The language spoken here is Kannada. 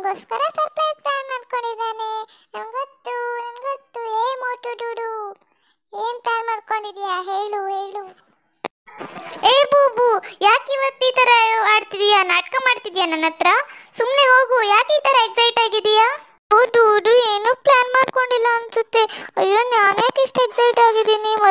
ನನಗೋಸ್ಕರ ಸರ್ಪ್ರೈಸ್ ಪ್ಲಾನ್ ಮಾಡ್ಕೊಂಡಿದ್ದಾನೆ ನಂಗೊತ್ತು ನಂಗೊತ್ತು ಏ ಮೋಟು ಡೂಡು ಏನ್ ಪ್ಲಾನ್ ಮಾಡ್ಕೊಂಡಿದ್ಯಾ ಹೇಳು ಹೇಳು ಏ ಬೂಬು ಯಾಕೆ ಇವತ್ತು ಈ ಥರ ಆಡ್ತಿದೀಯಾ ನಾಟಕ ಮಾಡ್ತಿದ್ಯಾ ನನ್ನ ಹತ್ರ ಸುಮ್ಮನೆ ಹೋಗು ಯಾಕೆ ಈ ಥರ ಎಕ್ಸೈಟ್ ಆಗಿದೀಯಾ ಹೌದು ಇದು ಏನೂ ಪ್ಲಾನ್ ಮಾಡ್ಕೊಂಡಿಲ್ಲ ಅನ್ಸುತ್ತೆ ಅಯ್ಯೋ ನಾನು ಯಾಕೆ ಇಷ್ಟು ಎಕ್ಸೈಟ್ ಆಗಿದ್ದೀನಿ